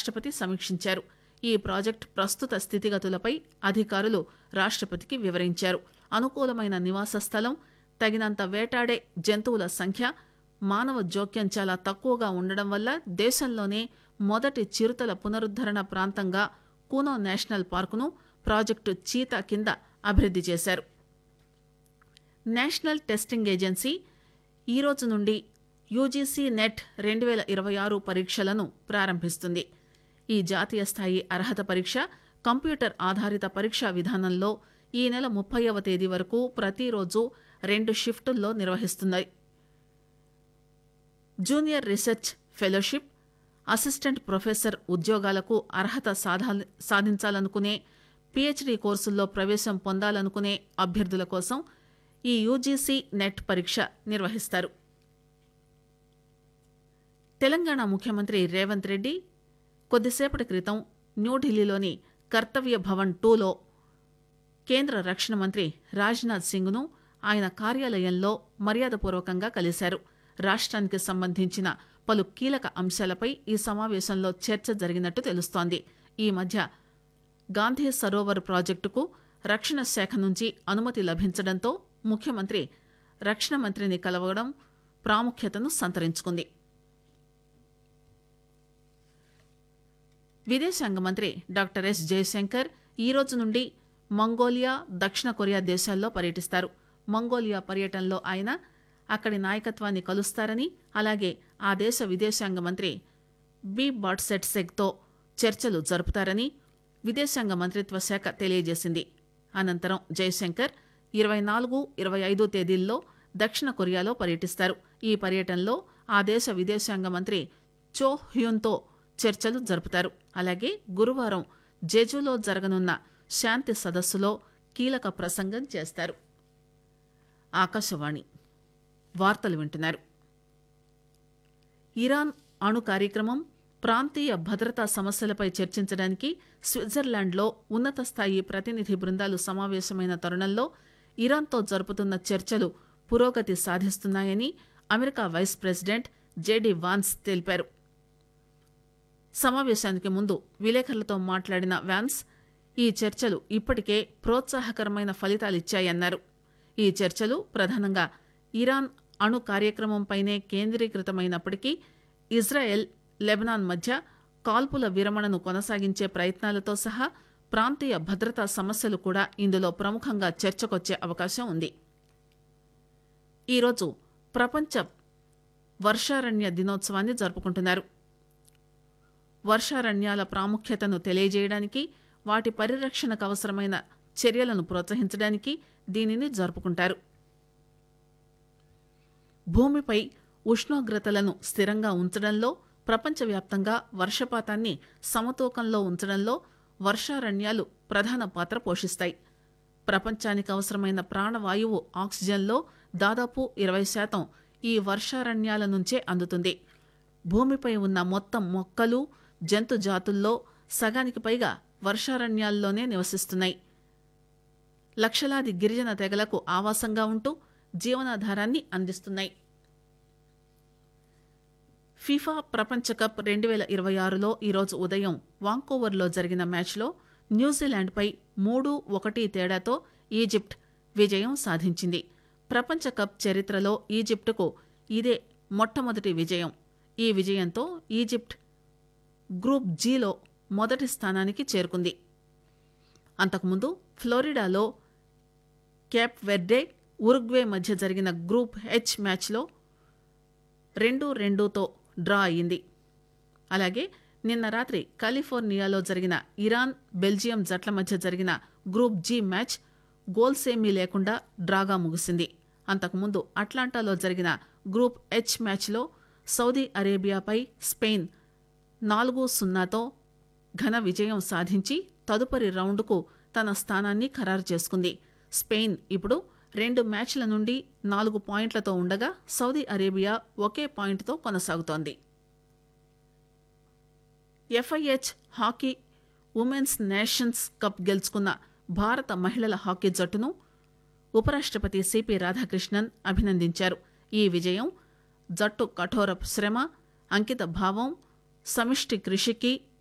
రాష్టపతి సమీక్షించారు ఈ ప్రాజెక్టు ప్రస్తుత స్థితిగతులపై అధికారులు రాష్టపతికి వివరించారు అనుకూలమైన నివాస స్థలం తగినంత వేటాడే జంతువుల సంఖ్య మానవ జోక్యం చాలా తక్కువగా ఉండడం వల్ల దేశంలోనే మొదటి చిరుతల పునరుద్దరణ ప్రాంతంగా కూనో నేషనల్ పార్కును ప్రాజెక్టు చీతా కింద అభివృద్ది చేశారు నేషనల్ టెస్టింగ్ ఏజెన్సీ ఈ రోజు నుండి యూజీసీ నెట్ రెండు వేల ఇరవై ఆరు పరీక్షలను ప్రారంభిస్తుంది ఈ జాతీయ స్థాయి అర్హత పరీక్ష కంప్యూటర్ ఆధారిత పరీక్షా విధానంలో ఈ నెల ముప్పైవ తేదీ వరకు ప్రతిరోజు రెండు షిఫ్టుల్లో నిర్వహిస్తుంది junior research fellowship assistant professor ఉద్యోగాలకు అర్హత సాధా- సాధించాలనుకునే పీహెచ్డీ కోర్సుల్లో ప్రవేశం పొందాలనుకునే అభ్యర్థుల కోసం ఈ యూజీసీ నెట్ పరీక్ష నిర్వహిస్తారు తెలంగాణ ముఖ్యమంత్రి రేవంత్ రెడ్డి కొద్దిసేపటి క్రితం న్యూఢిల్లీలోని కర్తవ్య భవన్ టూలో కేంద్ర రక్షణ మంత్రి రాజ్నాథ్ సింగ్ను ఆయన కార్యాలయంలో మర్యాదపూర్వకంగా కలిశారు రాష్ట్రానికి సంబంధించిన పలు కీలక అంశాలపై ఈ సమావేశంలో చర్చ జరిగినట్టు తెలుస్తోంది ఈ మధ్య గాంధీ సరోవర్ ప్రాజెక్టుకు రక్షణ శాఖ నుంచి అనుమతి లభించడంతో ముఖ్యమంత్రి రక్షణ మంత్రిని కలవడం ప్రాముఖ్యతను సంతరించుకుంది విదేశాంగ మంత్రి డాక్టర్ ఎస్ జయశంకర్ ఈ రోజు నుండి మంగోలియా దక్షిణ కొరియా దేశాల్లో పర్యటిస్తారు మంగోలియా పర్యటనలో ఆయన అక్కడి నాయకత్వాన్ని కలుస్తారని అలాగే ఆ దేశ విదేశాంగ మంత్రి బి బాట్సెట్సెగ్తో చర్చలు జరుపుతారని విదేశాంగ మంత్రిత్వ శాఖ తెలియజేసింది అనంతరం జయశంకర్ ఇరవై నాలుగు ఇరవై ఐదు తేదీల్లో దక్షిణ కొరియాలో పర్యటిస్తారు ఈ పర్యటనలో ఆ దేశ విదేశాంగ మంత్రి చో హ్యూన్తో చర్చలు జరుపుతారు అలాగే గురువారం జెజులో జరగనున్న శాంతి సదస్సులో కీలక ప్రసంగం చేస్తారు ఆకాశవాణి వార్తలు వింటున్నారు ఇరాన్ అణు కార్యక్రమం ప్రాంతీయ భద్రతా సమస్యలపై చర్చించడానికి స్విట్జర్లాండ్లో ఉన్నత స్థాయి ప్రతినిధి బృందాలు సమావేశమైన తరుణంలో ఇరాన్తో జరుపుతున్న చర్చలు పురోగతి సాధిస్తున్నాయని America vice president JD Vance తెలిపారు సమావేశానికి ముందు విలేకరులతో మాట్లాడిన వ్యాన్స్ ఈ చర్చలు ఇప్పటికే ప్రోత్సాహకరమైన ఫలితాలిచ్చాయన్నారు ఈ చర్చలు ప్రధానంగా ఇరాన్ అణు కార్యక్రమంపైనే కేంద్రీకృతమైనప్పటికీ ఇజ్రాయెల్ లెబనాన్ మధ్య కాల్పుల విరమణను కొనసాగించే ప్రయత్నాలతో సహా ప్రాంతీయ భద్రతా సమస్యలు కూడా ఇందులో ప్రముఖంగా చర్చకొచ్చే అవకాశం ఉంది ఈరోజు ప్రపంచ వర్షారణ్య దినోత్సవాన్ని జరుపుకుంటున్నారు వర్షారణ్యాల ప్రాముఖ్యతను తెలియజేయడానికి వాటి పరిరక్షణకు అవసరమైన చర్యలను ప్రోత్సహించడానికి దీనిని జరుపుకుంటారు భూమిపై ఉష్ణోగ్రతలను స్థిరంగా ఉంచడంలో ప్రపంచవ్యాప్తంగా వర్షపాతాన్ని సమతూకంలో ఉంచడంలో వర్షారణ్యాలు ప్రధాన పాత్ర పోషిస్తాయి ప్రపంచానికి అవసరమైన ప్రాణవాయువు ఆక్సిజన్లో దాదాపు ఇరవై శాతం ఈ వర్షారణ్యాల నుంచే అందుతుంది భూమిపై ఉన్న మొత్తం మొక్కలు జంతు జాతుల్లో సగానికి పైగా వర్షారణ్యాల్లోనే నివసిస్తున్నాయి లక్షలాది గిరిజన తెగలకు ఆవాసంగా ఉంటూ జీవనాధారాన్ని అందిస్తున్నాయి ఫిఫా ప్రపంచ కప్ రెండు వేల ఇరవై ఆరులో ఈరోజు ఉదయం వాంకోవర్లో జరిగిన మ్యాచ్లో న్యూజిలాండ్పై మూడు ఒకటి తేడాతో ఈజిప్ట్ విజయం సాధించింది ప్రపంచ కప్ చరిత్రలో ఈజిప్టుకు ఇదే మొట్టమొదటి విజయం ఈ విజయంతో ఈజిప్ట్ గ్రూప్ జీలో మొదటి స్థానానికి చేరుకుంది అంతకుముందు ఫ్లోరిడాలో క్యాప్ వెర్డే ఉరుగ్వే మధ్య జరిగిన గ్రూప్ హెచ్ మ్యాచ్లో రెండు రెండుతో డ్రా అయ్యింది అలాగే నిన్న రాత్రి కాలిఫోర్నియాలో జరిగిన ఇరాన్ బెల్జియం జట్ల మధ్య జరిగిన గ్రూప్ జీ మ్యాచ్ గోల్సేమీ లేకుండా డ్రాగా ముగిసింది అంతకుముందు అట్లాంటాలో జరిగిన గ్రూప్ హెచ్ మ్యాచ్లో సౌదీ అరేబియాపై స్పెయిన్ నాలుగు సున్నాతో ఘన విజయం సాధించి తదుపరి రౌండ్కు తన స్థానాన్ని ఖరారు చేసుకుంది స్పెయిన్ ఇప్పుడు రెండు మ్యాచ్ల నుండి నాలుగు పాయింట్లతో ఉండగా సౌదీ అరేబియా ఒకే పాయింట్తో కొనసాగుతోంది FIH hockey women's nations cup గెలుచుకున్న భారత మహిళల హాకీ జట్టును ఉపరాష్ట్రపతి సిపి రాధాకృష్ణన్ అభినందించారు ఈ విజయం జట్టు కఠోర శ్రమ అంకిత భావం సమిష్టి కృషికి